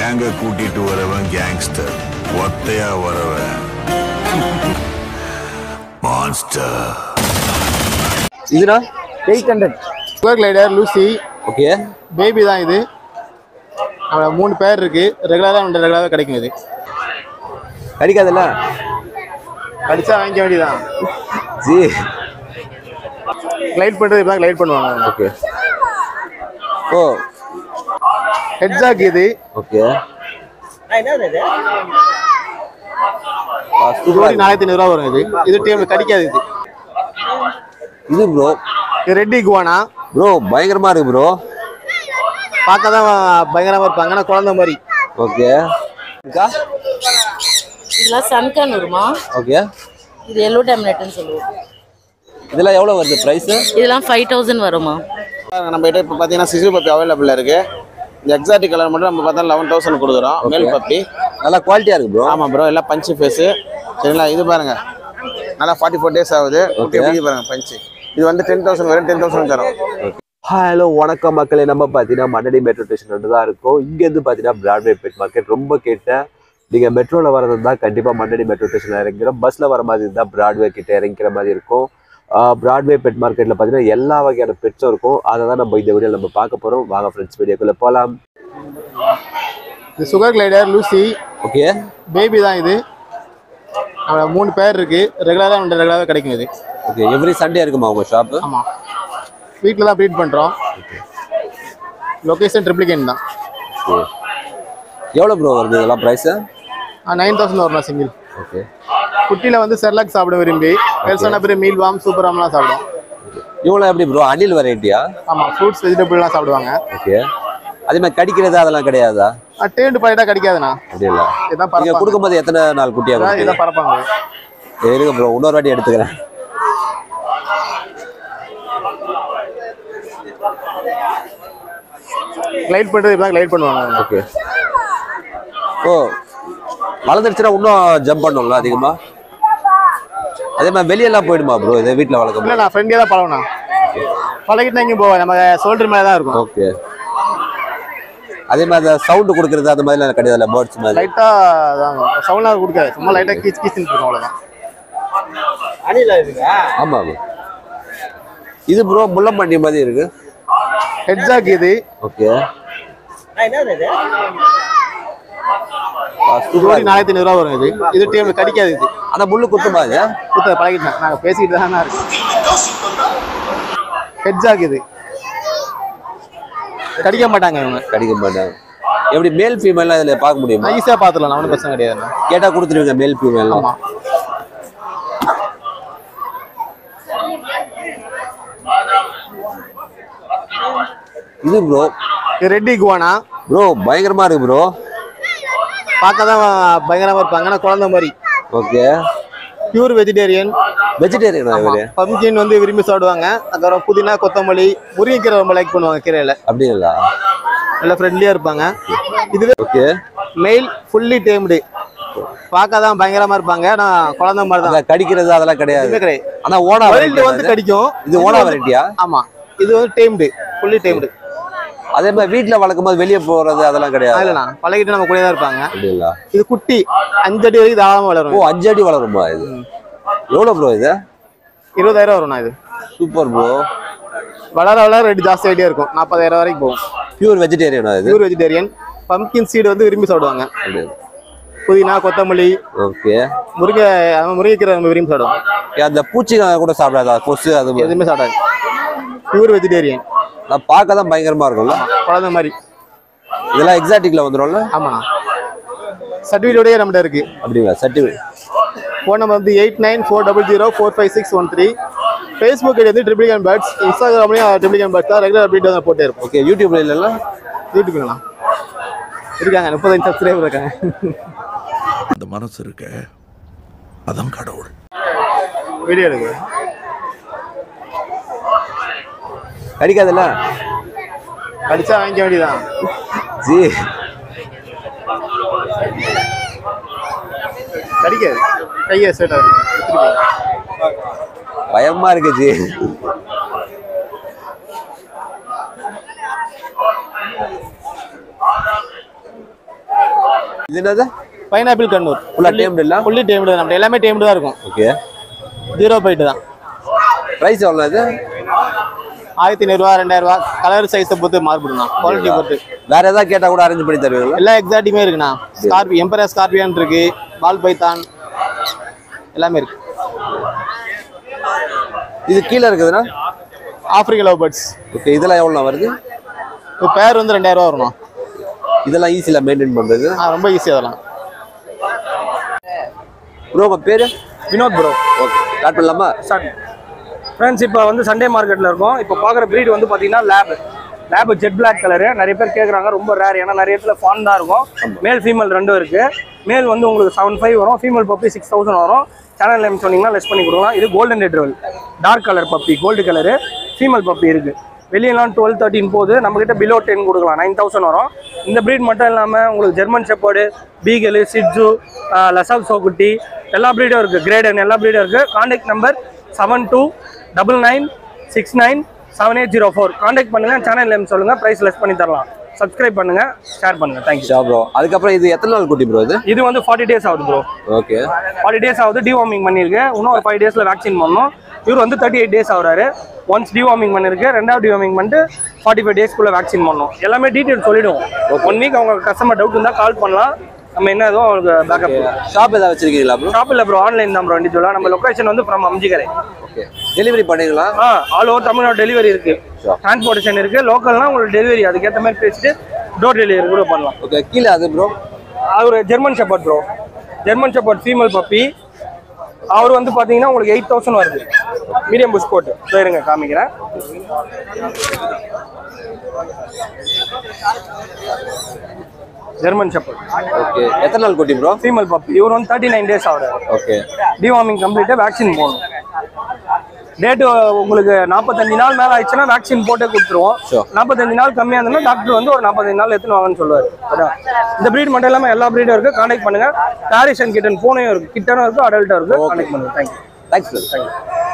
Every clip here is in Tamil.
கேங்க கூட்டிட்டு வரவன் கேங்ஸ்டர் ஒத்தையா வரவன் மான்ஸ்டர் இதுனா eight hundred sugar glider Lucy okay baby தான் இது அவ மூணு பேர் இருக்கு ரெகுலராக ரெண்டு ரெகுலராக கிடைக்கும் இது கிடைக்காதுல்ல கடிச்சா வாங்கிக்க வேண்டியதான் ஜி கிளைட் பண்ணுறது இப்போ கிளைட் பண்ணுவாங்க ஓகே ஓ ஹெட்ஜாக் இது ஓகே ஜோடி நாலாயிரத்தி ஐநூறுரூவா வரும் இது இது டீம் கடிக்காது இது இது ப்ரோ இது ரெட்டி குவானா ப்ரோ பயங்கரமா இருக்கு ப்ரோ பார்க்க தான் பயங்கரமாக இருப்பாங்க ஆனால் குழந்த மாதிரி ஓகே இருக்கா இதெல்லாம் சன்கன் வருமா ஓகே இது எல்லோ டேம்லெட்னு சொல்லுவோம் இதெல்லாம் எவ்வளோ வருது ப்ரைஸு இதெல்லாம் ஃபைவ் தௌசண்ட் வருமா நம்ம கிட்ட இப்போ பார்த்தீங்கன்னா சிசு பப்பி அவைலபிள் இருக்கு இந்த எக்ஸாட்டிக் கலர் மட்டும் நம்ம பார்த்தா லெவன் தௌசண்ட் கொடுக்குறோம் மேல் பப்பி நல்லா குவாலிட்டியா இருக்கு ப்ரோ ஆமாம் ப்ரோ எல்லாம் பஞ்சு ஃபேஸு சரிங்களா இது பாருங்க நல்லா ஃபார்ட்டி ஃபோர் டேஸ் ஆகுது ஓகே எப்படி பாருங்க பஞ்சு இது வந்து டென் தௌசண்ட் வரும் டென் தௌசண்ட் தரும் ஹலோ வணக்கம் மக்களே நம்ம பார்த்தீங்கன்னா மண்ணடி மெட்ரோ ஸ்டேஷன் வந்து தான் இருக்கோம் இங்கேருந்து பார்த்தீங்கன்னா பிராட்வே பெட் மார்க்கெட் ரொம்ப கேட்டேன் நீங்கள் மெட்ரோவில் வரது தான் கண்டிப்பாக மண்ணடி மெட்ரோ ஸ்டேஷனில் இறங்கிறோம் பஸ்ஸில் வர மாதிரி இருந்தால் பிராட்வே கிட்ட இறங்கிற மாதிரி இருக்கும் பிராட்வே பெட் மார்க்கெட்டில் பார்த்தீங்கன்னா எல்லா வகையான பெட்ஸும் இருக்கும் அதை தான் நம்ம இந்த வீடியோவில் நம்ம பார்க்க போகிறோம் வாங்க ஃப்ரெண்ட்ஸ் வீடியோக்குள்ளே போகலாம் இது sugar glider Lucy okay baby தான் இது அவ மூணு பேர் இருக்கு ரெகுலராக ரெண்டு ரெகுலராக கிடைக்கும் இது ஓகே எவ்ரி சண்டே இருக்குமா உங்கள் ஷாப்பு ஆமாம் வீட்டில் தான் ப்ரீட் பண்ணுறோம் லொக்கேஷன் ட்ரிப்ளிகேன் தான் எவ்வளோ ப்ரோ வருது இதெல்லாம் ப்ரைஸு நைன் தௌசண்ட் வரும் சிங்கிள் ஓகே குட்டியில் வந்து செர்லாக் சாப்பிட விரும்பி பெருசான பேர் மீல் வாம் சூப்பர் வாம்லாம் சாப்பிடும் இவ்வளோ எப்படி ப்ரோ அணில் வெரைட்டியா ஆமாம் ஃப்ரூட்ஸ் வெஜிடபிள்லாம் சாப்பிடுவாங்க ஓகே அதே மாதிரி கடிக்கிறது அதெல்லாம் கிடையாதா டேண்டு பாயிட்டா கிடைக்காதுண்ணா அப்படி இல்லை இதான் நீங்கள் பறப்பாங்க கொடுக்கும்போது எத்தனை நாள் குட்டியாக கொடுப்பீங்க இதான் பறப்பாங்க இருங்க ப்ரோ இன்னொரு வாட்டி எடுத்துக்கிறேன் கிளைட் பண்ணுறது இப்போ கிளைட் பண்ணுவாங்க ஓகே ஓ வளர்ந்துருச்சுன்னா இன்னும் ஜம்ப் பண்ணும்ல அதிகமா அதே மாதிரி வெளியெல்லாம் போயிடுமா ப்ரோ இதை வீட்டில் வளர்க்க இல்லை நான் ஃப்ரெண்டே தான் பழகணும் பழகிட்டு எங்கேயும் போவேன் நம்ம சோல்டர் மேலே தான் இருக்கும் ஓகே அதே மாதிரி அந்த சவுண்டு கொடுக்கறது அந்த மாதிரிலாம் கிடையாதுல்ல பேர்ட்ஸ் மாதிரி லைட்டாக தான் சவுண்டாக கொடுக்காது சும்மா லைட்டாக கீச் கீச்சுன்னு இருக்கும் அவ்வளோதான் ஆமாம் bro. இது ப்ரோ முள்ளம்பண்டி மாதிரி இருக்கு ஹெட்ஜாக் இது ஓகே ஜோடி நாலாயிரத்தி ஐநூறுரூவா வரும் இது இது டீம் கடிக்காது இது ஆனா முள்ளு குத்துமா இது கொடுத்த பழகிட்டேன் நாங்கள் பேசிக்கிட்டு தான் இருக்கோம் ஹெட்ஜாக் இது கடிக்க மாட்டாங்க இவங்க கடிக்க மாட்டாங்க எப்படி மேல் ஃபீமேல்லாம் இதுல பார்க்க முடியுமா நான் ஈஸியாக பார்த்துலாம் ஒன்றும் பிரச்சனை கிடையாது கேட்டா கொடுத்துருவீங்க மேல் ஃபீமேல்லாம் ஆமாம் இது ப்ரோ இது ரெட்டி குவானா ப்ரோ பயங்கரமா இருக்கு ப்ரோ பார்க்க தான் பயங்கரமாக இருப்பாங்க ஆனால் குழந்த மாதிரி ஓகே பியூர் வெஜிடேரியன் வெஜிடேரியனா இவரு பம்கின் வந்து விரும்பி சாப்பிடுவாங்க அதுக்கப்புறம் புதினா கொத்தமல்லி முருங்கைக்கீரை ரொம்ப லைக் பண்ணுவாங்க கீரையில் அப்படி இல்ல நல்லா ஃப்ரெண்ட்லியாக இருப்பாங்க இதுவே ஓகே மெயில் ஃபுல்லி டேம்டு பார்க்க தான் பயங்கரமாக இருப்பாங்க ஆனால் குழந்த மாதிரி தான் அத கடிக்கிறது அதெல்லாம் கிடையாது எதுவுமே கிடையாது ஆனா ஓனா வைல்டு variety வந்து இது. கடிக்கும் இது ஓனா வெரைட்டியா ஆமாம் இது வந்து டேம்டு ஃபுல்லி டேம்டு அதே மாதிரி வீட்ல வளர்க்கும் போது வெளியே போறது அதெல்லாம் கிடையாது இல்லைண்ணா பழகிட்டு நம்ம கூட தான் இருப்பாங்க அப்படி இல்ல இது குட்டி அஞ்சு அடி வரைக்கும் தாராளமாக ஓ வளரும் அஞ்சு அடி வளருமா இது எவ்வளவு ப்ரோ இது இருபதாயிரம் வரும்ண்ணா இது சூப்பர் ப்ரோ வளர வளர ரேட்டு ஜாஸ்தி ஆகிட்டே இருக்கும் நாற்பதாயிரம் வரைக்கும் போகும் பியூர் வெஜிடேரியனா இது பியூர் வெஜிடேரியன் பம்கின் சீடு வந்து விரும்பி சாப்பிடுவாங்க அப்படி புதினா கொத்தமல்லி ஓகே முருங்கை அது முருங்கைக்கீரை நம்ம விரும்பி சாப்பிடுவோம் அந்த பூச்சி கூட சாப்பிடாதா கொசு அது மாதிரி. எதுவுமே சாப்பிடாது பியூர் வெஜிடேரியன் நான் பார்க்க தான் பயங்கரமா இருக்கும்ல குழந்த மாதிரி இதெல்லாம் எக்ஸாட்டிக்ல வந்துரும்ல ஆமாண்ணா சர்டிஃபிகேட்டோடய நம்மகிட்ட இருக்கு அப்படிங்களா சர்டிஃபிகேட் ஃபோன் நம்பர் வந்து eight nine four double zero four five six one three Facebook ID வந்து ட்ரிபிளிகன் பேர்ட்ஸ் இன்ஸ்டாகிராம்லேயும் ட்ரிபிளிகன் பேர்ட்ஸ் தான் ரெகுலர் அப்டேட் வந்து போட்டே இருப்போம் ஓகே யூடியூப்ல இல்லைல்ல யூடியூப்லண்ணா இருக்காங்க முப்பத்தஞ்சு சப்ஸ்கிரைபர் இருக்காங்க அந்த மனசு இருக்க அதான் கடவுள் வீடியோ எடுக்கு கடிக்காதுல்ல கடிச்சா வாங்கிக்க வேண்டியதான் ஜி கடிக்காது கையை ஸ்ட்ரெயிட் பயமா இருக்கு ஜி இது என்னது பைனாப்பிள் கண்ணூர் ஃபுல்லாக டேம்டு இல்லை ஃபுல்லி டேம்டு நம்ம எல்லாமே டேம்டு தான் இருக்கும் ஓகே ஜீரோ போயிட்டு தான் ப்ரைஸ் எவ்வளோ இது ஆயிரத்தி ஐநூறுரூவா ரெண்டாயிரரூவா கலர் சைஸை பொறுத்து மாறுபடுண்ணா குவாலிட்டி பொறுத்து வேற ஏதாவது கேட்டால் கூட அரேஞ்ச் பண்ணி தருவீங்களா எல்லா எக்ஸாக்ட்டுமே இருக்குண்ணா ஸ்கார்பி எம்பரர் ஸ்கார்பியான் இருக்கு பால் பைத்தான் எல்லாமே இருக்கு இது கீழே இருக்குதுன்னா ஆப்பிரிக்கா லவ் பேர்ட்ஸ் ஓகே இதெல்லாம் எவ்வளோ வருது இப்போ பேர் வந்து ரெண்டாயிரம் ரூபா வரும்ண்ணா இதெல்லாம் ஈஸியில் மெயின்டைன் பண்ணுறது ஆ ரொம்ப ஈஸி அதெல்லாம் ப்ரோ உங்கள் பேர் வினோத் ப்ரோ ஓகே ஸ்டார்ட் பண்ணலாமா ஸ்டார்ட் ஃப்ரெண்ட்ஸ் இப்போ வந்து சண்டே மார்க்கெட்டில் இருக்கோம் இப்போ பார்க்குற breed வந்து பார்த்தீங்கன்னா lab lab jet black colour நிறைய பேர் கேட்குறாங்க ரொம்ப ரேர் ஏன்னா நிறைய இடத்துல ஃபான் தான் இருக்கும் மேல் ஃபீமேல் ரெண்டும் இருக்குது மேல் வந்து உங்களுக்கு செவன் ஃபைவ் வரும் ஃபீமேல் பப்பி சிக்ஸ் தௌசண்ட் வரும் சேனல் நேம் சொன்னீங்கன்னா லெஸ் பண்ணி கொடுக்கலாம் இது golden retriever dark colour puppy gold colour female puppy இருக்குது வெளியெல்லாம் டுவெல் தேர்ட்டின் போகுது நம்மக்கிட்ட பிலோ டென் கொடுக்கலாம் நைன் தௌசண்ட் வரும் இந்த breed மட்டும் இல்லாமல் உங்களுக்கு ஜெர்மன் ஷெப்பர்டு பீகலு சிட்ஜு லசால் சோகுட்டி எல்லா ப்ரீடும் இருக்குது கிரேடன் எல்லா ப்ரீடும் இருக்குது contact number seven two double nine six nine seven eight zero four contact பண்ணுங்கள் சேனல் நேம் சொல்லுங்கள் ப்ரைஸ் லெஸ் பண்ணி தரலாம் சப்ஸ்கிரைப் பண்ணுங்கள் ஷேர் பண்ணுங்கள் தேங்க்யூ ஷா ப்ரோ அதுக்கப்புறம் இது எத்தனை நாள் குட்டி ப்ரோ இது இது வந்து ஃபார்ட்டி டேஸ் ஆகுது ப்ரோ ஓகே ஃபார்ட்டி டேஸ் ஆகுது டிவார்மிங் பண்ணியிருக்கு இன்னும் ஒரு ஃபைவ் டேஸில் வேக்சின் பண்ணணும் இவர் வந்து தேர்ட்டி எயிட் டேஸ் ஆகுறாரு ஒன்ஸ் டிவார்மிங் பண்ணிருக்கு ரெண்டாவது டிவார்மிங் பண்ணிட்டு ஃபார்ட்டி ஃபைவ் டேஸ்க்குள்ளே வேக்சின் பண்ணணும் எல்லாமே டீட்டெயில் சொல்லிடுவோம் ஒன் வீக் அவங்க கஸ்டமர் டவுட் இருந்தால் கால் பண்ணலாம் நம்ம என்ன ஏதோ அவங்களுக்கு பேக்கப் ஷாப் ஏதாவது வச்சிருக்கீங்களா ப்ரோ ஷாப் இல்லை ப்ரோ ஆன்லைன் தான் ப்ரோ இண்டிவிஜுவலாக நம்ம லொக்கேஷன் வந்து ஃப்ரம் அம்ஜிகரை ஓகே டெலிவரி பண்ணீங்களா ah all over Tamil Nadu delivery இருக்கு Sure. டிரான்ஸ்போர்ட்டேஷன் இருக்கு லோக்கல்னா உங்களுக்கு டெலிவரி அதுக்கேற்ற மாதிரி பேசிட்டு டோர் டெலிவரி கூட பண்ணலாம் ஓகே கீழே அது ப்ரோ அவர் German shepherd bro German shepherd female puppy அவர் வந்து பார்த்தீங்கன்னா உங்களுக்கு எயிட் தௌசண்ட் வருது மீடியம் புஷ் கோட் இருங்க காமிக்கிறேன் ஜெர்மன் ஷெப்பர்ட் ஓகே எத்தனை நாள் குட்டி ப்ரோ ஃபீமேல் பப்பி இவர் வந்து தேர்ட்டி நைன் டேஸ் ஆகுறாரு ஓகே டிவார்மிங் கம்ப்ளீட்டாக வேக்சின் போடணும் டேட்டு உங்களுக்கு நாற்பத்தஞ்சு நாள் மேலே ஆயிடுச்சுன்னா வேக்சின் போட்டே கொடுத்துருவோம் Sure. நாற்பத்தஞ்சு நாள் கம்மியாக இருந்ததுன்னா டாக்டர் வந்து ஒரு நாற்பத்தஞ்சு நாள் எடுத்துன்னு வாங்கன்னு சொல்லுவார் அதான் இந்த ப்ரீட் மட்டும் இல்லாமல் எல்லா ப்ரீடும் இருக்குது கான்டாக்ட் பண்ணுங்க பாரிஸ் அண்ட் கிட்டன் பூனையும் இருக்குது கிட்டனும் இருக்குது அடல்ட்டும் இருக்குது கான்டாக்ட் பண்ணுங்க thank you thanks sir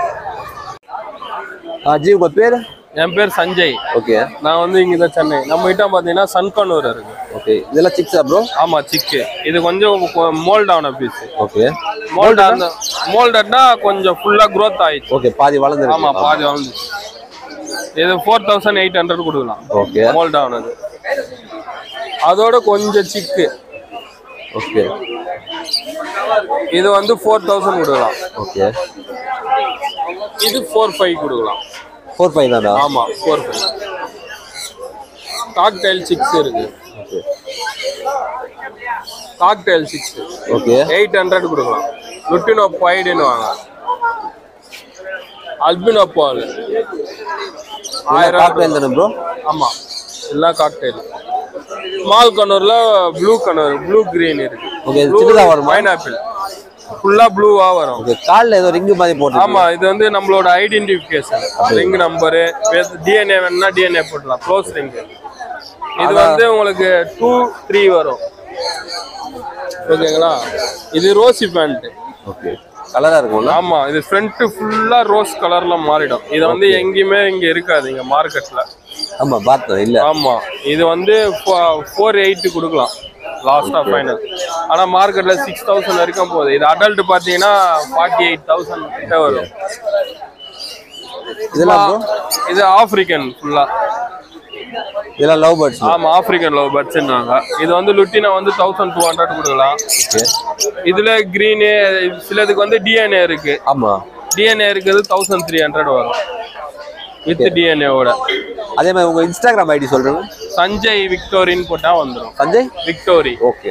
ah ji உங்கள் பேர் என் பேர் சஞ்சய் ஓகே நான் வந்து இங்கே தான் சென்னை நம்ம கிட்ட பார்த்தீங்கன்னா சன்கனூர் இருக்கு ஓகே இதெல்லாம் சிக்ஸா ப்ரோ ஆமா சிக்கு இது கொஞ்சம் மோல்ட் ஆன பீஸ் ஓகே மோல்ட் ஆன மோல்டட்னா கொஞ்சம் ஃபுல்லா growth ஆயிடுச்சு ஓகே பாதி வளர்ந்துருக்கு ஆமா பாதி வளர்ந்துச்சு இது ஃபோர் தௌசண்ட் எயிட் ஹண்ட்ரட் கொடுக்கலாம் ஓகே மோல்ட் ஆனது அதோட கொஞ்சம் சிக்கு ஓகே இது வந்து ஃபோர் தௌசண்ட் கொடுக்கலாம் ஓகே இது ஃபோர் ஃபைவ் கொடுக்கலாம் ஃபோர் ஃபைவ் தானா ஆமா ஃபோர் ஃபைவ் காக்டைல் சிக்ஸ் இருக்கு okay cocktail six okay eight hundred கொடுக்கலாம் லுட்டினோ பாய்டுன்னு வாங்க அல்பினோ பால் ஆயிரம் காக்டெயில் தானே ப்ரோ ஆமா எல்லாம் காக்டெயில் ஸ்மால் கனூர்ல ப்ளூ கனூர் ப்ளூ கிரீன் இருக்கு ஓகே இது சின்னதா வருமா பைனாப்பிள் ஃபுல்லா ப்ளூவா வரும் ஓகே காலில் ஏதோ ரிங்கு மாதிரி போட்டு ஆமா இது வந்து நம்மளோட ஐடென்டிஃபிகேஷன் ரிங் நம்பரு டிஎன்ஏ வேணும்னா டிஎன்ஏ போட்டுலாம் க்ளோஸ் ரிங் இது வந்து உங்களுக்கு டூ த்ரீ வரும் ஓகேங்களா இது ரோசி பேண்ட் ஓகே கலராக இருக்கும்ல ஆமா இது ஃப்ரண்ட் ஃபுல்லா ரோஸ் கலர்ல மாறிடும் இது வந்து எங்கேயுமே இங்க இருக்காது இங்க மார்க்கெட்ல ஆமாம் பார்த்தேன் இல்லை ஆமா இது வந்து ஃபோர் எயிட் கொடுக்கலாம் லாஸ்டா ஃபைனல் ஆனா மார்க்கெட்ல சிக்ஸ் தௌசண்ட் வரைக்கும் போகுது இது அடல்ட் பாத்தீங்கன்னா ஃபார்ட்டி எயிட் தௌசண்ட் கிட்ட வரும் இதெல்லாம் ப்ரோ இது ஆப்பிரிக்கன் ஃபுல்லா இதெல்லாம் லவ் பேர்ட்ஸ் ஆமா ஆப்பிரிக்கன் லவ் பேர்ட்ஸ்ன்றாங்க இது வந்து லுட்டினா வந்து தௌசண்ட் டூ ஹண்ட்ரட் கொடுக்கலாம் ஓகே இதுல கிரீனு சிலதுக்கு வந்து டிஎன்ஏ இருக்கு ஆமாம் டிஎன்ஏ இருக்கிறது தௌசண்ட் த்ரீ ஹண்ட்ரட் வரும் வித் டிஎன்ஏவோட அதே மாதிரி உங்கள் இன்ஸ்டாகிராம் ஐடி சொல்கிறேங்க சஞ்சய் விக்டோரின்னு போட்டா வந்துடும் சஞ்சய் விக்டோரி ஓகே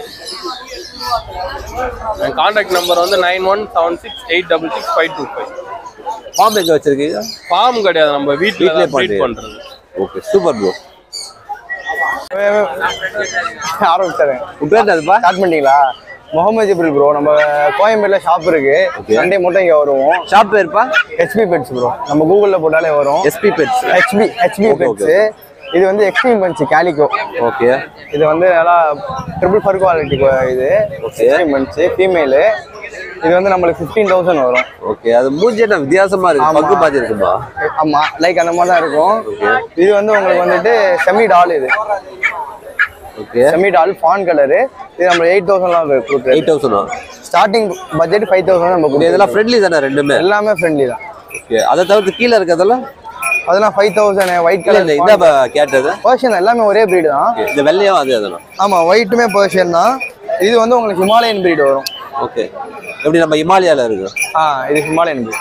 என் கான்டாக்ட் நம்பர் வந்து nine one seven six eight double six five two five farm எங்கே வச்சிருக்கீங்க ஃபார்ம் கிடையாது நம்ம வீட்டில் வீட்லயே ட்ரீட் பண்றீங்க. பண்றது ஓகே சூப்பர் ப்ரோ ஆரம்பிச்சாருங்க உன் பேர் என்னதுப்பா ஸ்டார்ட் பண்ணிட்டீங்களா முகமது ஜிப்ரில் ப்ரோ நம்ம கோயம்பேடுல ஷாப் இருக்கு Okay. சண்டே மட்டும் இங்க வருவோம் ஷாப் பேருப்பா ஹெச்பி பெட்ஸ் ப்ரோ நம்ம கூகுள்ல போட்டாலே வரும் SP pets HP HP Okay, pets இது வந்து எக்ஸ்ட்ரீம் பஞ்ச் கேலிகோ ஓகே இது வந்து நல்லா ட்ரிபிள் ஃபர் குவாலிட்டி இது Okay. எக்ஸ்ட்ரீம் பஞ்ச் ஃபீமேலு இது வந்து நம்மளுக்கு ஃபிஃப்டீன் தௌசண்ட் வரும் ஓகே அது மூஞ்சி என்ன வித்தியாசமா இருக்கு ஆமா. பக்கு பாதி இருக்குமா ஆமா லைக் அந்த மாதிரி தான் இருக்கும் இது வந்து உங்களுக்கு வந்துட்டு செமி டால் இது okay semi doll fawn colour இது நம்ம எயிட் தௌசண்ட்லாம் கொடுக்குறது eight thousand starting budget five thousand நம்ம கொடுக்குறது இதெல்லாம் ஃப்ரெண்ட்லி தானே ரெண்டுமே எல்லாமே ஃப்ரெண்ட்லி தான் ஓகே அதை தவிர்த்து கீழே இருக்கிறதெல்லாம் அதெல்லாம் ஃபைவ் தௌசண்ட் ஒயிட் இல்ல கலர் இந்த இந்த கேட்டது பர்ஷன் எல்லாமே ஒரே breed தான் Okay, இந்த வெள்ளையும் அது அதெல்லாம் ஆமா ஒயிட்டுமே பர்ஷன் தான் இது வந்து உங்களுக்கு ஹிமாலயன் breed வரும் ஓகே எப்படி நம்ம இமாலயால இருக்கு ஆ இது ஹிமாலயன் breed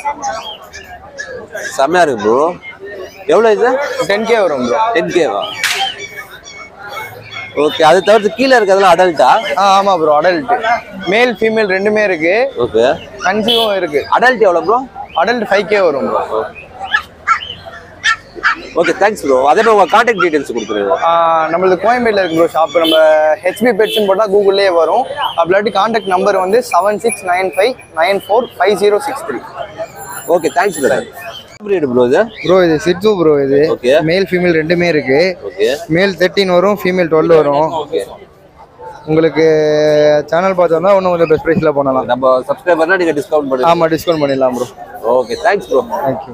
செம்மையா இருக்கு ப்ரோ எவ்வளோ இது டென் கே வரும் ப்ரோ டென் கேவா ஓகே அது தவிர்த்து கீழே இருக்கிறதெல்லாம் அடல்ட்டா ஆ ஆமா ப்ரோ அடல்ட் மேல் ஃபீமேல் ரெண்டுமே இருக்கு ஓகே கன்சீவும் இருக்கு அடல்ட் எவ்வளோ ப்ரோ அடல்ட் ஃபைவ் கே வரும் ப்ரோ ஓகே தேங்க்ஸ் ப்ரோ அதே மாதிரி உங்கள் கான்டாக்ட் டீடைல்ஸ் கொடுத்துருங்க நம்மளது கோயம்பேட்டில் இருக்கு ப்ரோ ஷாப் நம்ம ஹெச்பி பெட்ஸ்னு போட்டால் கூகுள்லேயே வரும் அப்படி கான்டாக்ட் நம்பர் வந்து seven six nine five nine four five zero six three okay thanks bro breed bro இது ப்ரோ இது சிட்ஸு ப்ரோ இது ஓகே மேல் ஃபீமேல் ரெண்டுமே இருக்கு ஓகே மேல் தேர்ட்டின் வரும் ஃபீமேல் டுவெல் வரும் ஓகே உங்களுக்கு சேனல் பார்த்தோம்னா இன்னும் கொஞ்சம் பெஸ்ட் ப்ரைஸில் பண்ணலாம் நம்ம சப்ஸ்கிரைபர்னா நீங்கள் டிஸ்கவுண்ட் பண்ணுங்க ஆமாம் டிஸ்கவுண்ட் பண்ணிடலாம் bro okay thanks bro thank you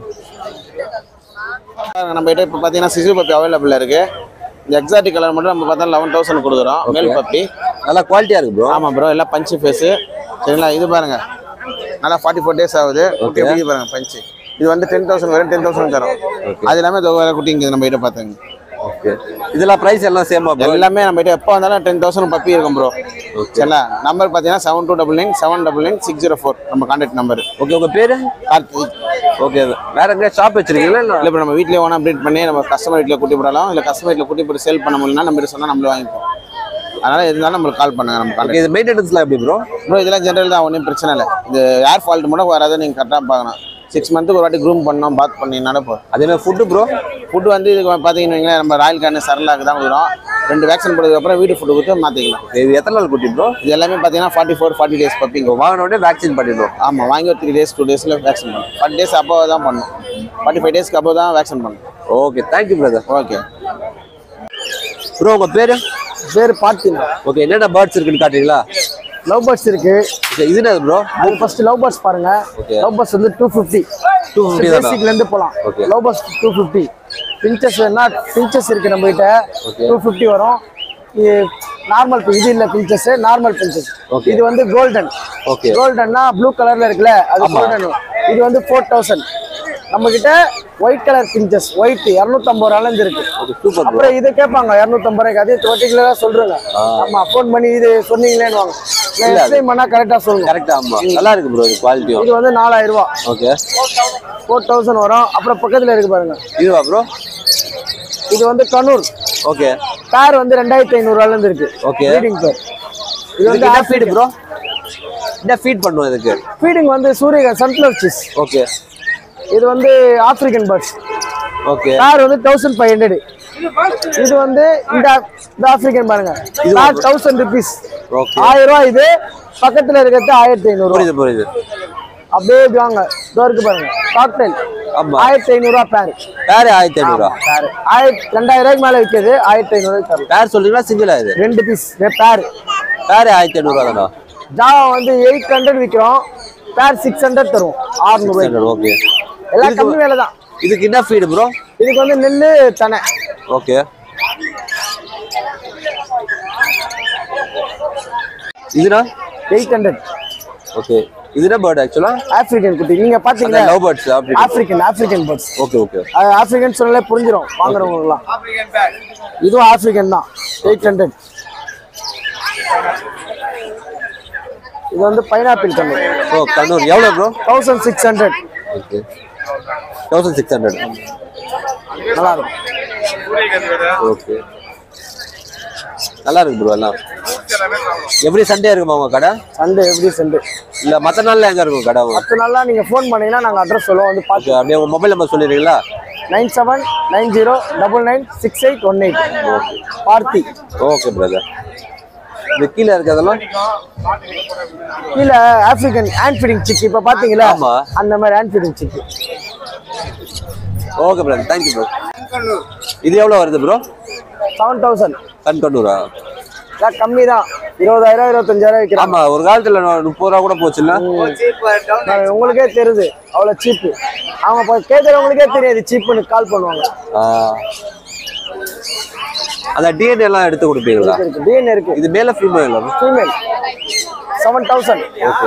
நம்ம கிட்ட இப்போ பார்த்தீங்கன்னா சிசு பப்பி அவைலபிள் இருக்கு இந்த எக்ஸாட்டிக் கலர் மட்டும் நம்ம பார்த்தா லெவன் தௌசண்ட் கொடுக்குறோம் மேல் பப்பி நல்லா குவாலிட்டியாக இருக்கு ப்ரோ ஆமாம் ப்ரோ எல்லாம் பஞ்சு ஃபேஸு சரிங்களா இது பாருங்க நல்லா ஃபார்ட்டி ஃபோர் டேஸ் ஆகுது குட்டி எப்படி பாருங்க பஞ்சு இது வந்து டென் தௌசண்ட் வரும் டென் தௌசண்ட் தரும் அது எல்லாமே இதோ வேற குட்டி இங்கே நம்ம கிட்ட பார்த்துங்க ஓகே இதெல்லாம் ப்ரைஸ் எல்லாம் சேமா ப்ரோ எல்லாமே நம்ம கிட்ட எப்போ வந்தாலும் டென் தௌசண்ட் பப்பி இருக்கும் ப்ரோ சரிங்களா நம்பர் பார்த்தீங்கன்னா seven two double nine seven double nine six zero four நம்ம கான்டாக்ட் நம்பர் ஓகே உங்கள் பேர் கார்த்திக் ஓகே வேற எங்கே ஷாப் வச்சிருக்கீங்களா இல்லை இல்லை இப்போ நம்ம வீட்லயே ஓனா அப்டேட் பண்ணி நம்ம கஸ்டமர் வீட்டில் கூட்டி போடலாம் இல்லை கஸ்டமர் வீட்டில் கூட்டி போட்டு சேல் பண்ண முடியலனா நம்ம சொன்னால் நம்மளே வாங்கிப்போம் அதனால இருந்தாலும் நம்மளுக்கு கால் பண்ணுங்க நம்ம ஓகே கால் இது மெயின்டெனன்ஸ்லாம் எப்படி ப்ரோ ப்ரோ இதெல்லாம் ஜென்ரல் தான் ஒன்றும் பிரச்சனை இல்லை இது ஏர் ஃபால்ட் மட்டும் வராது நீங்கள் கரெக்டாக பார்க்கணும் சிக்ஸ் மந்த்துக்கு ஒரு வாட்டி க்ரூம் பண்ணோம் பாத் பண்ணினாலும் போதும் அதே மாதிரி ஃபுட்டு ப்ரோ ஃபுட்டு வந்து இதுக்கு பார்த்தீங்கன்னு வைங்களேன் நம்ம ராயல் கார்னு சரலாக்கு தான் கொடுக்குறோம் ரெண்டு வேக்சின் போட்டதுக்கப்புறம் வீடு ஃபுட்டு கொடுத்து மாற்றிக்கலாம் இது எத்தனை நாள் குட்டி ப்ரோ இது எல்லாமே பார்த்தீங்கன்னா ஃபார்ட்டி ஃபோர் ஃபார்ட்டி டேஸ் பப்பிங்க வாங்கின உடனே வேக்சின் பண்ணிடுவோம் ஆமாம் வாங்கி ஒரு த்ரீ டேஸ் டூ டேஸில் வேக்சின் பண்ணணும் ஃபார்ட்டி டேஸ் அப்போ தான் பண்ணணும் ஃபார்ட்டி ஃபைவ் டேஸ்க்கு அப்போ தான் வேக்சின் பண்ணணும் okay thank you brother okay bro உங்கள் பேர் பேர் பார்த்தினா ஓகே என்னென்ன பேர்ட்ஸ் இருக்குன்னு காட்டுறீங்களா லவ் பேர்ட்ஸ் இருக்கு ஓகே இது என்ன ப்ரோ அது ஃபர்ஸ்ட் லவ் பேர்ட்ஸ் பாருங்க Okay. லவ் பேர்ட்ஸ் வந்து டூ ஃபிஃப்டி 250 தானா? பேசிக்ல இருந்து போலாம் Okay. Love birds two fifty finches வேணா பிஞ்சஸ் இருக்கு நம்ம கிட்ட Okay. டூ ஃபிஃப்டி வரும் இது நார்மல் இது இல்ல பிஞ்சஸ் நார்மல் பிஞ்சஸ் Okay. இது வந்து கோல்டன் ஓகே கோல்டன்னா ப்ளூ கலர்ல இருக்குல்ல அது கோல்டன் இது வந்து ஃபோர் தௌசண்ட் நம்ம கிட்ட ஒயிட் கலர் பிஞ்சஸ் ஒயிட் இரநூத்தம்பது ரூபால இருந்து இருக்கு ஓகே சூப்பர் ப்ரோ அப்புறம் இது கேட்பாங்க இரநூத்தம்பது ரூபாய்க்கு அதே பர்டிகுலரா சொல்றேங்க ஆமா ஃபோன் பண்ணி இது சொன்னீங்களேன்னு வாங்க நான் இல்ல, அது- எக்ஸ்பிளைன் பண்ணா கரெக்டா சொல்லுங்க கரெக்டா ஆமா நல்லா இருக்கு ப்ரோ இது குவாலிட்டியும் இது வந்து நாலாயிரம் ரூபாய் ஓகே ஃபோர் தௌசண்ட் வரும் அப்புறம் பக்கத்துல இருக்கு பாருங்க இதுவா ப்ரோ இது வந்து கண்ணூர் ஓகே பேர் வந்து ரெண்டாயிரத்தி ஐநூறுவால இருந்து இருக்கு Okay. ப்ரீடிங் பேர் இது இதுக்கு வந்து என்ன ஃபீட் ப்ரோ என்ன ஃபீட் பண்ணுவோம் இதுக்கு ஃபீடிங் வந்து சூரியகாந்த் சன்ஃப்ளவர் சீஸ் ஓகே இது வந்து ஆப்பிரிக்கன் பேர்ட்ஸ் ஓகே பேர் வந்து தௌசண்ட் ஃபைவ் ஹண்ட்ரட் இது வந்து இந்த இந்த ஆப்பிரிக்கன் பாருங்க பேர் தௌசண்ட் ருபீஸ் ஓகே ஆயிரம் ரூபாய் இது பக்கத்துல இருக்கிறது ஆயிரத்தி ஐநூறு புரியுது புரியுது அப்படியே இப்படி வாங்க இதோ இருக்கு பாருங்க காக்டெயில் ஆமா ஆயிரத்தி ஐநூறுரூவா பேர் பேர் ஆயிரத்தி ஐநூறுவா பேர் ஆயிரத்தி ரெண்டாயிரம் ரூபாய்க்கு மேல விற்கிது ஆயிரத்தி ஐநூறுவாய்க்கு தரும் பேர் சொல்றீங்களா சிங்கிளா இது ரெண்டு பீஸ் பேர் பேர் ஆயிரத்தி ஐநூறுவா தானா ஜாவா வந்து எயிட் ஹண்ட்ரட் விற்கிறோம் பேர் சிக்ஸ் ஹண்ட்ரட் தரும் ஆறுநூறு ஓகே எல்லாம் கம்மி விலை தான் இதுக்கு என்ன ஃபீடு ப்ரோ இதுக்கு வந்து நெல்லு தனை ஓகே இதுனா எயிட் ஹண்ட்ரட் ஓகே இதுனா பேர்ட் ஆக்சுவலா ஆப்பிரிக்கன் குட்டி நீங்க அந்த பாத்தீங்களா லவ் பேர்ட்ஸ் அப்படி African African birds okay okay African சொன்னாலே புரிஞ்சிடும் வாங்குறவங்களுக்குலாம் இதுவும் ஆப்பிரிக்கன் தான் எயிட் ஹண்ட்ரட் இது வந்து பைனாப்பிள் கண்ணு ஓ கண்ணூர் எவ்வளோ bro thousand six hundred okay thousand six hundred நல்லா இருக்கும் ஓகே நல்லா இருக்கு ப்ரோ எல்லாம் எப்படி சண்டே இருக்குமா உங்க கடை சண்டே எப்படி சண்டே இல்ல மத்த நாள்ல எங்க இருக்கும் கடை பத்து நாளா நீங்க ஃபோன் பண்ணீங்கன்னா நாங்க அட்ரஸ் சொல்லுவோம் வந்து பார்த்து ஓகே அப்படியே உங்க மொபைல் நம்பர் சொல்லிடுறீங்களா nine seven nine zero double nine six eight one eight Parthi okay brother இந்த கீழே இருக்கிறதெல்லாம் கீழே ஆப்பிரிக்கன் ஹேண்ட் ஃபீடிங் சிக் இப்போ பார்த்தீங்களா ஆமா. அந்த மாதிரி hand feeding chick okay brother thank you bro இது எவ்வளோ வருது ப்ரோ செவன் தௌசண்ட் கண் கண்ணூரா கம்மி தான் இருபதாயிரம் இருபத்தஞ்சாயிரம் விற்கிறாங்க ஆமா ஒரு காலத்துல நான் முப்பது ரூபா கூட போச்சுல்ல நான் உங்களுக்கே தெரியுது அவ்வளோ சீப்பு அவங்க இப்போ கேட்குறவங்களுக்கே தெரியாது சீப்புன்னு கால் பண்ணுவாங்க ஆ. அந்த டிஎன்ஏ எல்லாம் எடுத்து கொடுப்பீங்களா இருக்கு டிஎன்ஏ இருக்கு இது மேல female female seven thousand okay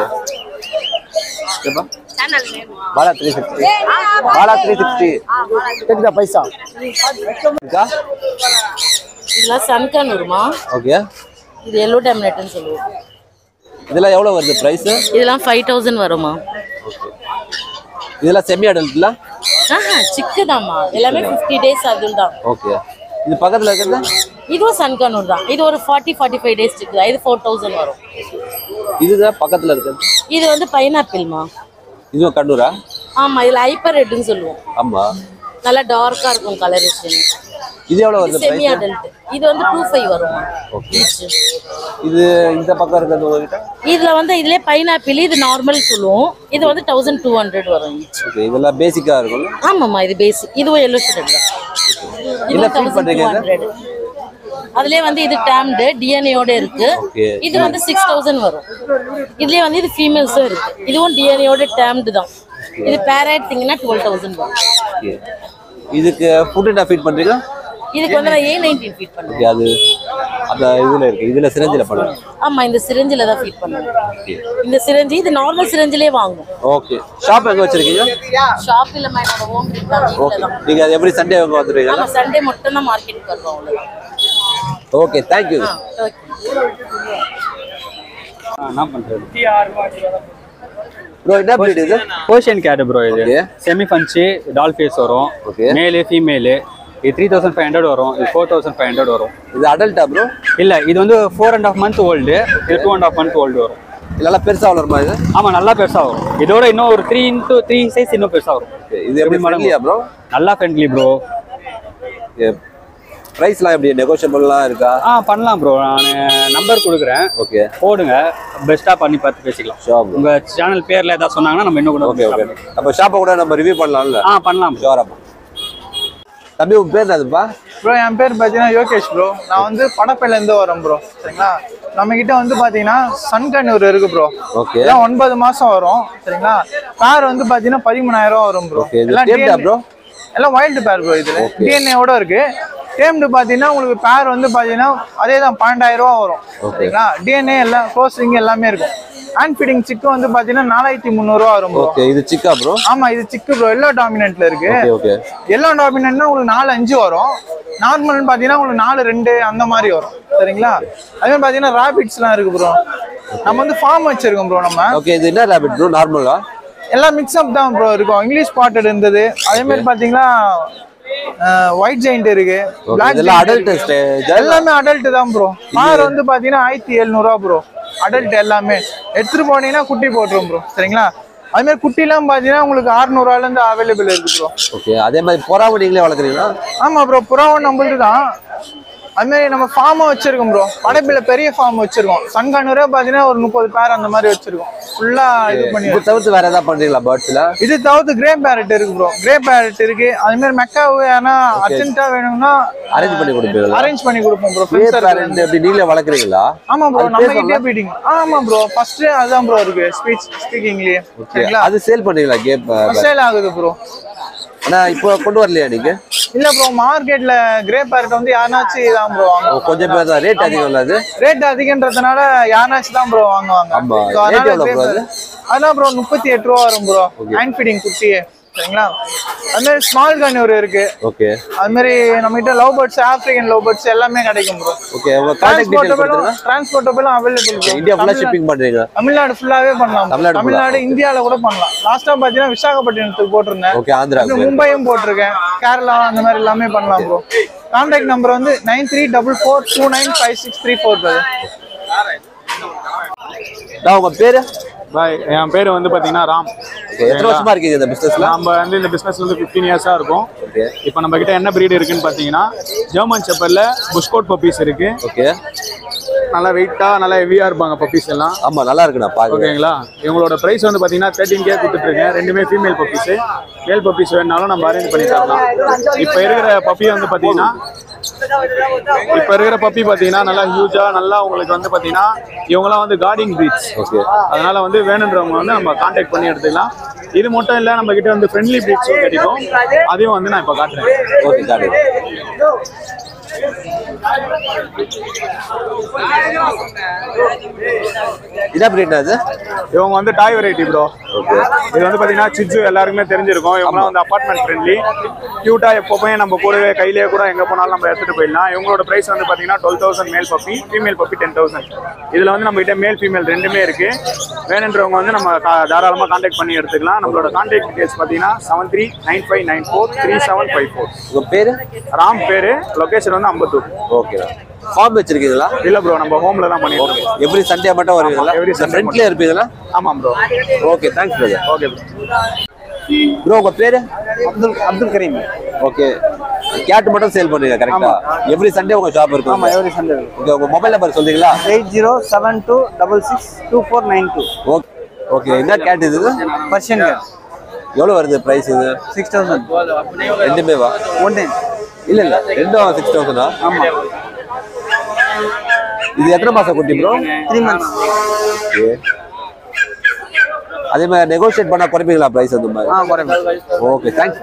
Bala three sixty Bala three sixty கேக்குதா பைசா இருக்கா இதெல்லாம் சன்கானூருமா ஓகே இது எல்லோ டேம்லெட்னு சொல்லுவோம் இதெல்லாம் எவ்வளோ வருது ப்ரைஸு இதெல்லாம் ஃபைவ் தௌசண்ட் வருமா இதெல்லாம் செமி அடல்ட்ல ஆஹா சிக்கு தாம்மா எல்லாமே ஃபிஃப்டி டேஸ் அதுவும் தான் ஓகே இது பக்கத்தில் இருக்கிறது இதுவும் சன்கானூர் தான் இது ஒரு ஃபார்ட்டி ஃபார்ட்டி ஃபைவ் டேஸ் சிக்கு இது ஃபோர் தௌசண்ட் வரும் இதுதான் பக்கத்தில் இருக்கிறது இது வந்து பைனாப்பிள்மா இதுவும் கண்ணூரா ஆமா இதுல ஹைப்பர் ரெட்னு சொல்லுவோம் ஆமாம் நல்லா டார்க்கா இருக்கும் கலரேஷன் இது எவ்வளோ வருது செமி ப்ரைஸ் அடல்ட் இது வந்து டூ ஃபைவ் வருமா ஈச் இது இந்த பக்கம் இருக்கிறது உங்ககிட்ட இதுல வந்து இதுலயே பைனாப்பிள் இது நார்மல் சொல்லுவோம் இது வந்து தௌசண்ட் டூ ஹண்ட்ரட் வரும் ஈச் ஓகே இதெல்லாம் பேசிக்காக இருக்கும்ல ஆமாம்மா இது பேசிக் இதுவும் எல்லோ ஷேட் தான் என்ன இது feel தௌசண்ட் டூ பண்றீங்க இதை? ஹண்ட்ரட் அதுலயே வந்து இது டேம்டு டிஎன்ஏயோட இருக்கு Okay. இது வந்து சிக்ஸ் தௌசண்ட் வரும் இதுலயே வந்து இது ஃபீமேல்ஸும் இருக்கு இதுவும் டிஎன்ஏயோட டேம்டு தான் இது பேரட் திங்கன்னா டுவெல் தௌசண்ட் வரும் ஓகே இதுக்கு ஃபுட் என்ன ஃபீட் பண்ணுறீங்க இதுக்கு வந்து நான் ஏ நைன்டீன் ஃபீட் பண்ணுவேன் ஓகே அது அந்த இதில் இருக்குது இதில் சிரஞ்சில் பண்ணுங்க ஆமா இந்த சிரஞ்சில தான் ஃபீட் பண்ணுவேன் இந்த சிரஞ்சி இது நார்மல் சிரஞ்சிலே வாங்கும் ஓகே ஷாப் எங்கே வச்சிருக்கீங்க ஷாப் இல்ல மேடம் ஹோம் தான் வீட்டில் ஓகே தான் நீங்கள் அது எப்படி சண்டே எங்கே வந்துடுவீங்க ஆமா சண்டே மட்டும் தான் மார்க்கெட்டுக்கு வருவோம் அவ்வளோதான் ஓகே தேங்க்யூ ஓகே ப்ரோ என்ன breed இது போர்ஷன் கேட் ப்ரோ இது Okay. Semi punch doll face வரும் Okay. மேலு ஃபீமேலு இது த்ரீ தௌசண்ட் ஃபைவ் ஹண்ட்ரட் வரும் இது ஃபோர் தௌசண்ட் ஃபைவ் ஹண்ட்ரட் வரும் இது அடல்ட்டா ப்ரோ இல்லை இது வந்து four and half month old இது two and half month old வரும் இதெல்லாம் பெருசாக வளருமா இது ஆமாம் நல்லா பெருசாக வரும் இதோட இன்னும் ஒரு த்ரீ இன்ட்டு த்ரீ சைஸ் இன்னும் பெருசாக வரும் Okay, இது எப்படி எப்படி madam? பண்ணலையா ப்ரோ நல்லா ஃப்ரெண்ட்லி ப்ரோ ப்ரைஸ்லாம் எப்படி நெகோஷியபிள்லாம் இருக்கா ஆ பண்ணலாம் ப்ரோ நான் நம்பர் கொடுக்குறேன் ஓகே போடுங்க பெஸ்ட்டாக பண்ணி பார்த்து பேசிக்கலாம் ஷோர் ப்ரோ உங்கள் சேனல் பேரில் ஏதாவது சொன்னாங்கன்னா நம்ம இன்னும் கூட ஓகே ஓகே நம்ம ஷாப்பை கூட நம்ம ரிவ்யூ பண்ணலாம்ல ஆ பண்ணலாம் ஷோரா தம்பி உன் பேர் என்னதுப்பா ப்ரோ என் பேர் பார்த்தீங்கன்னா யோகேஷ் ப்ரோ நான் வந்து படப்பையில இருந்து வரேன் ப்ரோ சரிங்களா நம்ம கிட்ட வந்து பார்த்தீங்கன்னா சன்கண்ணூர் இருக்கு ப்ரோ ஓகே எல்லாம் ஒன்பது மாசம் வரும் சரிங்களா பேர் வந்து பார்த்தீங்கன்னா பதிமூணாயிரம் வரும் ப்ரோ ஓகே இது டேம்டா ப்ரோ எல்லாம் வைல்டு பேர் ப்ரோ இதுல டிஎன்ஏவோட இருக்கு டேம்டு பார்த்தீங்கன்னா உங்களுக்கு பேர் வந்து பார்த்தீங்கன்னா அதே தான் பன்னெண்டாயிரம் ரூபா வரும் சரிங்களா டிஎன்ஏ எல்லாம் க்ளோசிங் எல்லாமே இருக்கும் ஹேண்ட் ஃபீடிங் சிக்கு வந்து பார்த்தீங்கன்னா நாலாயிரத்தி முந்நூறுரூவா வரும் ப்ரோ ஓகே இது சிக்கா ப்ரோ ஆமா இது சிக்கு ப்ரோ எல்லோ டாமினன்ட்ல இருக்கு ஓகே ஓகே எல்லோ டாமினன்ட்னா உங்களுக்கு நாலு அஞ்சு வரும் நார்மல்னு பார்த்தீங்கன்னா உங்களுக்கு நாலு ரெண்டு அந்த மாதிரி வரும் சரிங்களா அதே மாதிரி பார்த்தீங்கன்னா ராபிட்ஸ்லாம் இருக்கு ப்ரோ நம்ம வந்து ஃபார்ம் வச்சிருக்கோம் ப்ரோ நம்ம ஓகே இது என்ன ரேபிட் ப்ரோ நார்மலா எல்லாம் மிக்ஸ் அப் தான் ப்ரோ இருக்கும் இங்கிலீஷ் ஸ்பாட்டட் இருந்தது அதே மாதிரி பார்த்தீங்கன்னா ஒயிட் ஜெயிண்ட் இருக்கு ஓகே பிளாக் இதெல்லாம் அடல்ட் ஸ்டேஜ் எல்லாமே அடல்ட் தான் ப்ரோ பார் வந்து பாத்தீங்கன்னா ஆயிரத்தி எழுநூறுவா ப்ரோ அடல்ட் எல்லாமே எடுத்துட்டு போனீங்கன்னா குட்டி போட்டுரும் ப்ரோ சரிங்களா அது மாதிரி குட்டிலாம் பாத்தீங்கன்னா உங்களுக்கு 600 ரூபாயில இருந்து அவைலபிள் இருக்கு ப்ரோ ஓகே அதே மாதிரி புறாவை நீங்களே வளர்க்குறீங்களா ஆமா ப்ரோ புறாவும் நம்மளுது தான் அது மாதிரி நம்ம ஃபார்மும் வச்சிருக்கோம் ப்ரோ படைப்பில் பெரிய ஃபார்ம் வச்சிருக்கோம் சன்கானூரே பாத்தீங்கன்னா ஒரு முப்பது பேர் அந்த மாதிரி வச்சிருக்கோம் ஃபுல்லா இது பண்ணி இது தவிர்த்து வேற ஏதாவது பண்றீங்களா பேர்ட்ஸ்ல இது தவிர்த்து கிரே பேரட் இருக்கு ப்ரோ கிரே பேரட் இருக்கு அது மாதிரி மெக்காவு ஏன்னா அர்ஜென்ட்டா வேணும்னா அரேஞ்ச் பண்ணி கொடுப்பீங்களா அரேஞ்ச் பண்ணி கொடுப்போம் ப்ரோ பேர் பேரண்ட் எப்படி நீங்களே வளர்க்குறீங்களா ஆமா ப்ரோ அது நம்ம பேர் கிட்டே பீடிங் ஆமா ப்ரோ ஃபர்ஸ்ட் அதுதான் ப்ரோ இருக்கு ஸ்பீச் ஸ்பீக்கிங்லயே சரிங்களா அது சேல் பண்ணீங்களா கேப் சேல் ஆகுது ப்ரோ ஆனா இப்போ கொண்டு வரலையா நீங்க இல்ல ப்ரோ மார்க்கெட்ல கிரே பேரட் வந்து யாருனாச்சும் தான் ப்ரோ ஓ, வாங்குவாங்க கொஞ்சம் பேர் தான் ரேட் அதிகம் இல்ல அது ரேட் அதிகன்றதுனால யாருனாச்சும் தான் ப்ரோ வாங்குவாங்க ஆமா. So, அதனால Rate எவ்வளவு grey bro parrot- அதான் ப்ரோ முப்பத்தி எட்டு ரூபா வரும் ப்ரோ ஹேண்ட் ஃபீடிங் குட்டியே சரிங்களா அது மாதிரி ஸ்மால் கன்யூர் இருக்கு ஓகே அது மாதிரி நம்ம கிட்ட love birds African love birds எல்லாமே கிடைக்கும் ப்ரோ ஓகே உங்க கான்டாக்ட் டீடைல் டிரான்ஸ்போர்ட்டபிளும் கொடுத்துருங்க டிரான்ஸ்போர்ட்டபிளும் அவைலபிள் ப்ரோ இந்தியா ஃபுல்லா ஷிப்பிங் பண்றீங்க தமிழ்நாடு ஃபுல்லாவே பண்ணலாம் தமிழ்நாடு full-ஆ? தமிழ்நாடு இந்தியால கூட பண்ணலாம் லாஸ்டா பாத்தீங்கன்னா விசாகப்பட்டினத்துக்கு போட்டிருந்தேன் ஓகே ஆந்திரா அப்புறம் மும்பையும் போட்டிருக்கேன் கேரளா அந்த மாதிரி எல்லாமே பண்ணலாம் ப்ரோ கான்டாக்ட் நம்பர் வந்து nine three double four two nine five six three four நான் உங்க பேரு பாய் என் பேர் வந்து பார்த்தீங்கன்னா ராம் Okay, எத்தனை வருஷமா இருக்கீங்க இந்த பிசினஸ்ல நம்ம வந்து இந்த பிஸ்னஸ் வந்து ஃபிஃப்டீன் இயர்ஸாக இருக்கும் ஓகே இப்போ நம்ம கிட்ட என்ன breed இருக்குன்னு பார்த்தீங்கன்னா ஜெர்மன் செப்பல்ல புஷ்கோட் பப்பீஸ் இருக்கு ஓகே நல்லா வெயிட்டா நல்லா ஹெவியா இருப்பாங்க பப்பீஸ் எல்லாம் ஆமா நல்லா இருக்கு நான் பாக்குறேன் ஓகேங்களா இவங்களோட பிரைஸ் வந்து பார்த்தீங்கன்னா தேர்ட்டின் கே கொடுத்துட்ருக்கேன் ரெண்டுமே ஃபீமேல் பப்பீஸ் மேல் பப்பீஸ் வேணுனாலும் நம்ம அரேஞ்ச் பண்ணி தரலாம் இப்போ இருக்கிற பப்பி வந்து பார்த்தீங்கன்னா இப்போ இருக்கிற பப்பி பார்த்தீங்கன்னா நல்லா ஹியூஜா நல்லா உங்களுக்கு வந்து பார்த்தீங்கன்னா இவங்கலாம் வந்து கார்டிங் ப்ரீட்ஸ் ஓகே அதனால வந்து வேணுன்றவங்க வந்து நம்ம கான்டாக்ட் பண்ணி எடுத்துக்கலாம் இது மட்டும் இல்லை நம்ம கிட்ட வந்து ஃப்ரெண்ட்லி ப்ரீட்ஸும் கிடைக்கும் அதையும் வந்து நான் இப்போ காட்டுறேன் ஓகே காட்டு என்ன பிரீட்னா அது இவங்க வந்து டாய் வெரைட்டி ப்ரோ இது வந்து பாத்தீங்கன்னா சிச்சு எல்லாருக்குமே தெரிஞ்சிருக்கும் இவங்கலாம் வந்து அபார்ட்மெண்ட் ஃப்ரெண்ட்லி கியூட்டா எப்பவுமே நம்ம கூடவே கையிலேயே கூட எங்க போனாலும் நம்ம எடுத்துட்டு போயிடலாம் இவங்களோட பிரைஸ் வந்து பாத்தீங்கன்னா twelve thousand male puppy female puppy ten thousand இதுல வந்து நம்ம கிட்ட மேல் ஃபீமேல் ரெண்டுமே இருக்கு வேணுன்றவங்க வந்து நம்ம கா- தாராளமா கான்டாக்ட் பண்ணி எடுத்துக்கலாம் நம்மளோட கான்டாக்ட் டீடைல்ஸ் பாத்தீங்கன்னா seven three nine five nine four three seven five four உங்க பேரு ராம் பேரு லொகேஷன் வந்து அம்பத்தூர் ஓகே ஃபார்ம் வச்சிருக்கீங்களா இல்ல ப்ரோ நம்ம ஹோம்ல தான் பண்ணிட்டு இருக்கோம் எவ்ரி சண்டே மட்டும் வருவீங்களா every எவ்ரி Sunday ஃப்ரெண்ட்லியா இருப்பீங்களா ஆமா bro okay thanks brother okay bro bro உங்க பேரு அப்துல் அப்துல் கரீம் ஓகே கேட் மட்டும் சேல் பண்ணுவீங்க கரெக்டா எவ்ரி சண்டே உங்க ஷாப் இருக்கும் ஆமா எவ்ரி சண்டே ஓகே உங்க மொபைல் நம்பர் சொல்றீங்களா eight zero seven two double six two four nine two okay okay என்ன கேட் இது பர்ஷியன் எவ்வளவு வருது பிரைஸ் இது சிக்ஸ் தௌசண்ட் ரெண்டுமே வா ஒன்று இல்ல இல்ல ரெண்டும் சிக்ஸ் தௌசண்டா ஆமா இது எத்தனை மாசம் குட்டி ப்ரோ த்ரீ மந்த்ஸ் ஓகே அதே மாதிரி நெகோஷியேட் பண்ணா குறைப்பீங்களா பிரைஸ் அந்த மாதிரி ஆ குறைப்பேன் ஓகே தேங்க்ஸ்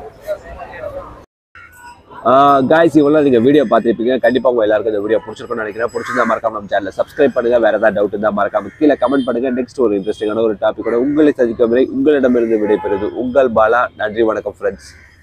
காய்ஸ் இவ்வளோ நீங்கள் வீடியோ பார்த்துருப்பீங்க கண்டிப்பாக உங்க எல்லாருக்கும் இந்த வீடியோ பிடிச்சிருக்கும்னு நினைக்கிறேன் பிடிச்சிருந்தா மறக்காம நம்ம சேனலை சப்ஸ்கிரைப் பண்ணுங்க வேற ஏதாவது டவுட் இருந்தால் மறக்காம கீழே கமெண்ட் பண்ணுங்க நெக்ஸ்ட் ஒரு இன்ட்ரெஸ்டிங்கான ஒரு டாபிக்கோட உங்களை சந்திக்கும் வரை உங்களிடமிருந்து விடைபெறுது உங்கள் பாலா நன்றி வணக்கம் ஃப்ரெண்ட்ஸ்